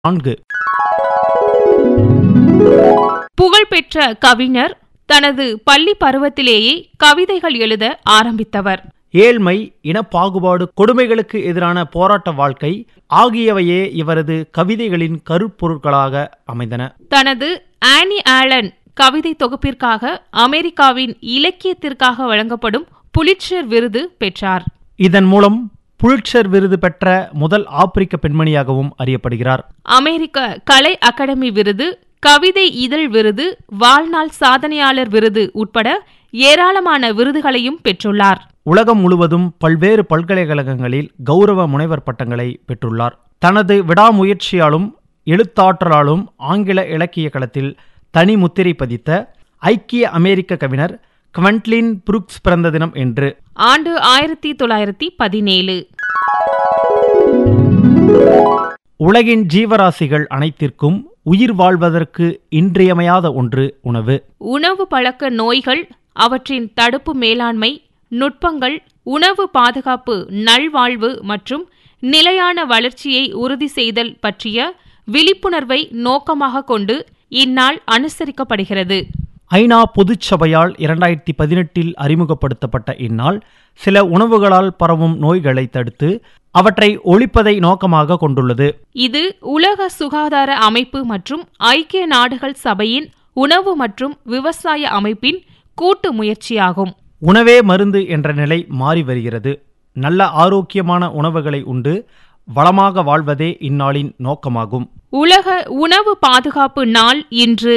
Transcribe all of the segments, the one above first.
நான்கு புகழ்பெற்ற கவிஞர் தனது பள்ளி பருவத்திலேயே கவிதைகள் எழுத ஆரம்பித்தவர் ஏழ்மை இனப்பாகுபாடு கொடுமைகளுக்கு எதிரான போராட்ட வாழ்க்கை ஆகியவையே இவரது கவிதைகளின் கருப்பொருட்களாக அமைந்தன தனது ஆனி ஆலன் கவிதை தொகுப்பிற்காக அமெரிக்காவின் இலக்கியத்திற்காக வழங்கப்படும் புலிட்சர் விருது பெற்றார் இதன் மூலம் புலிட்சர் விருது பெற்ற முதல் ஆப்பிரிக்க பெண்மணியாகவும் அறியப்படுகிறார் அமெரிக்க கலை அகாடமி விருது கவிதை இதழ் விருது வாழ்நாள் சாதனையாளர் விருது உட்பட ஏராளமான விருதுகளையும் பெற்றுள்ளார் உலகம் முழுவதும் பல்வேறு பல்கலைக்கழகங்களில் கௌரவ முனைவர் பட்டங்களை பெற்றுள்ளார் தனது விடாமுயற்சியாலும் எழுத்தாற்றலாலும் ஆங்கில இலக்கிய களத்தில் தனி முத்திரை பதித்த ஐக்கிய அமெரிக்க கவிஞர் குவென்ட்லின் புருக்ஸ் பிறந்த தினம் என்று ஆண்டு ஆயிரத்தி தொள்ளாயிரத்தி பதினேழு உலகின் ஜீவராசிகள் அனைத்திற்கும் உயிர் வாழ்வதற்கு இன்றியமையாத ஒன்று உணவு உணவு பழக்க நோய்கள் அவற்றின் தடுப்பு மேலாண்மை நுட்பங்கள் உணவு பாதுகாப்பு நல்வாழ்வு மற்றும் நிலையான வளர்ச்சியை உறுதி செய்தல் பற்றிய விழிப்புணர்வை நோக்கமாக கொண்டு இந்நாள் அனுசரிக்கப்படுகிறது ஐநா பொதுச்சபையால் இரண்டாயிரத்தி பதினெட்டில் அறிமுகப்படுத்தப்பட்ட இந்நாள் சில உணவுகளால் பரவும் நோய்களை தடுத்து அவற்றை ஒழிப்பதை நோக்கமாக கொண்டுள்ளது இது உலக சுகாதார அமைப்பு மற்றும் ஐக்கிய நாடுகள் சபையின் உணவு மற்றும் விவசாய அமைப்பின் கூட்டு முயற்சியாகும் உணவே மருந்து என்ற நிலை மாறி வருகிறது நல்ல ஆரோக்கியமான உணவுகளை உண்டு வளமாக வாழ்வதே இந்நாளின் நோக்கமாகும் உலக உணவு பாதுகாப்பு நாள் இன்று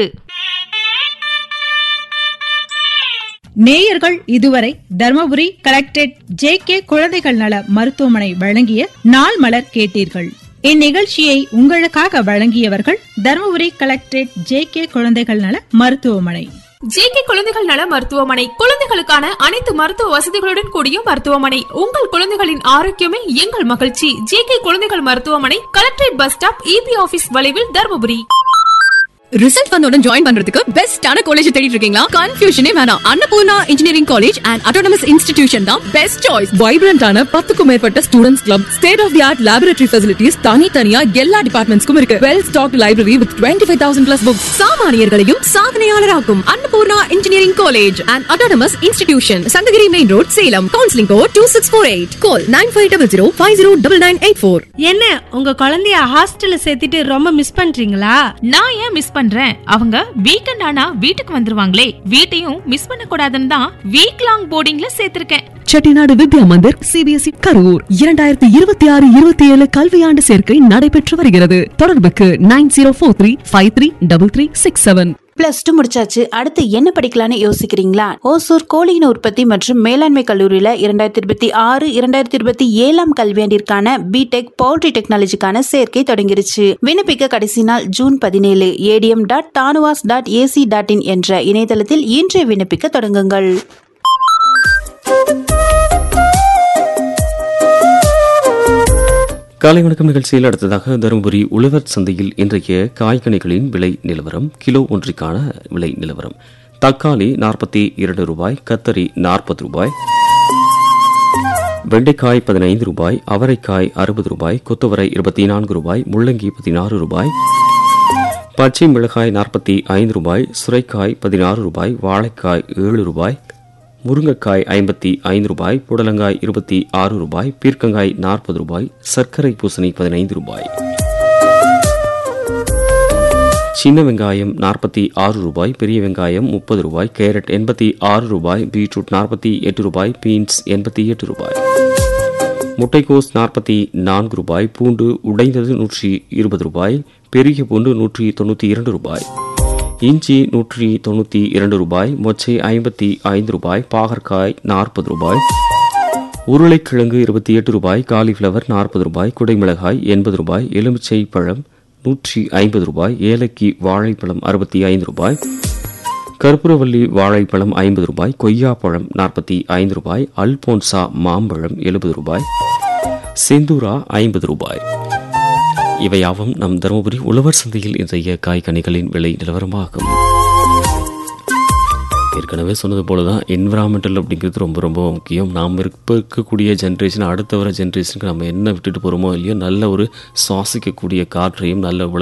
நேயர்கள் இதுவரை தர்மபுரி கலெக்டரேட் ஜே கே குழந்தைகள் நல மருத்துவமனை வழங்கிய நாள் மலர் கேட்டீர்கள் இந்நிகழ்ச்சியை உங்களுக்காக வழங்கியவர்கள் தர்மபுரி கலெக்டரேட் ஜே கே குழந்தைகள் நல மருத்துவமனை ஜேகே குழந்தைகள் நல மருத்துவமனை குழந்தைகளுக்கான அனைத்து மருத்துவ வசதிகளுடன் கூடிய மருத்துவமனை உங்கள் குழந்தைகளின் ஆரோக்கியமே எங்கள் மகிழ்ச்சி ஜேகே குழந்தைகள் மருத்துவமனை collectorate bus stop EB office வளைவில் தருமபுரி ரிசல்ட் வந்தோட ஜாயின் பண்றதுக்கு பெஸ்டான காலேஜ் தேடிட்டு இருக்கீங்களா கன்ஃபியூஷனே வேணாம் Annapoorna engineering college and autonomous institution தான் பெஸ்ட் சாய்ஸ் வைப்ரண்டான பத்துக்கும் மேற்பட்ட students club state of the art laboratory facilities தனித்தனியா எல்லா டிபார்ட்மெண்ட்ஸ்க்கும் இருக்கு well stock library with twenty five thousand plus books சாமானியர்களையும் சாதனையாளராக்கும் Annapoorna engineering college and autonomous institution Sankagiri main road Salem counselling code two six four eight call nine five double zero five zero double nine eight four என்ன உங்க குழந்தைய ஹாஸ்டல்ல சேர்த்துட்டு ரொம்ப miss பண்றீங்களா நான் ஏன் மிஸ் பண்றேன் அவங்க வீக்கெண்ட் ஆனா வீட்டுக்கு வந்துருவாங்களே வீட்டையும் மிஸ் பண்ண கூடாதுன்னு தான் வீக் லாங் போர்டிங்ல சேர்த்திருக்கேன் செட்டிநாடு வித்யா மந்திர் சிபிஎஸ்இ கரூர் இரண்டாயிரத்தி இருபத்தி ஆறு இருபத்தி ஏழு கல்வியாண்டு சேர்க்கை நடைபெற்று வருகிறது தொடர்புக்கு nine zero four three five three double three six seven plus two முடிச்சாச்சு அடுத்து என்ன படிக்கலாம்னு யோசிக்கிறீங்களா ஓசூர் கோழியின உற்பத்தி மற்றும் மேலாண்மை கல்லூரியில இரண்டாயிரத்தி இருபத்தி ஆறு இரண்டாயிரத்தி இருபத்தி ஏழாம் கல்வியாண்டிற்கான பிடெக் பவுல்ட்ரி டெக்னாலஜிக்கான சேர்க்கை தொடங்கிருச்சு விண்ணப்பிக்க கடைசி நாள் ஜூன் பதினேழு ADM dot TANUVAS dot AC dot in என்ற இணையதளத்தில் இன்றே விண்ணப்பிக்க தொடங்குங்கள் காலை வணக்கம் நிகழ்ச்சியில் அடுத்ததாக தருமபுரி உழவர் சந்தையில் இன்றைய காய்கனிகளின் விலை நிலவரம் கிலோ ஒன்றிற்கான விலை நிலவரம் தக்காளி நாற்பத்தி இரண்டு ரூபாய் கத்தரி நாற்பது ரூபாய் வெண்டைக்காய் பதினைந்து ரூபாய் அவரைக்காய் அறுபது ரூபாய் கொத்தவரை இருபத்தி நான்கு ரூபாய் முள்ளங்கி பதினாறு ரூபாய் பச்சை மிளகாய் நாற்பத்தி ஐந்து ரூபாய் சுரைக்காய் பதினாறு ரூபாய் வாழைக்காய் ஏழு ரூபாய் முருங்கைக்காய் ஐம்பத்தி ஐந்து ரூபாய் புடலங்காய் இருபத்தி ஆறு ரூபாய் பீர்க்கங்காய் நாற்பது ரூபாய் சர்க்கரை பூசணி பதினைந்து ரூபாய் சின்ன வெங்காயம் நாற்பத்தி ஆறு ரூபாய் பெரிய வெங்காயம் முப்பது ரூபாய் கேரட் எண்பத்தி ஆறு ரூபாய் பீட்ரூட் நாற்பத்தி எட்டு ரூபாய் பீன்ஸ் எண்பத்தி எட்டு ரூபாய் முட்டைக்கோஸ் நாற்பத்தி நான்கு ரூபாய் பூண்டு உடைந்தது நூற்றி இருபது ரூபாய் பெரிய பூண்டு நூற்றி தொண்ணூற்றி இரண்டு ரூபாய் இஞ்சி நூற்றி தொண்ணூற்றி இரண்டு ரூபாய் மொச்சை ஐம்பத்தி ஐந்து ரூபாய் பாகற்காய் நாற்பது ரூபாய் உருளைக்கிழங்கு இருபத்தி எட்டு ரூபாய் காலிஃப்ளவர் நாற்பது ரூபாய் குடைமிளகாய் எண்பது ரூபாய் எலுமிச்சை பழம் நூற்றி ஐம்பது ரூபாய் ஏலக்கி வாழைப்பழம் அறுபத்தி ஐந்து ரூபாய் கற்பூரவல்லி வாழைப்பழம் ஐம்பது ரூபாய் கொய்யாப்பழம் நாற்பத்தி ஐந்து ரூபாய் அல்போன்சா மாம்பழம் எழுபது ரூபாய் செந்தூரா ஐம்பது ரூபாய் இவையாவும் நம் தருமபுரி உழவர் சந்தையில் இன்றைய காய்கனிகளின் விலை நிலவரமாகும் ஏற்கனவே சொன்னது போல தான் என்விரான்மெண்டல் அப்படிங்கிறது ரொம்ப ரொம்ப முக்கியம் நாம் இப்போ இருக்கக்கூடிய ஜென்ரேஷன் அடுத்த வர ஜென்ரேஷனுக்கு நம்ம என்ன விட்டுட்டு போகிறோமோ இல்லையோ நல்ல ஒரு சுவாசிக்கக்கூடிய காற்றையும் நல்ல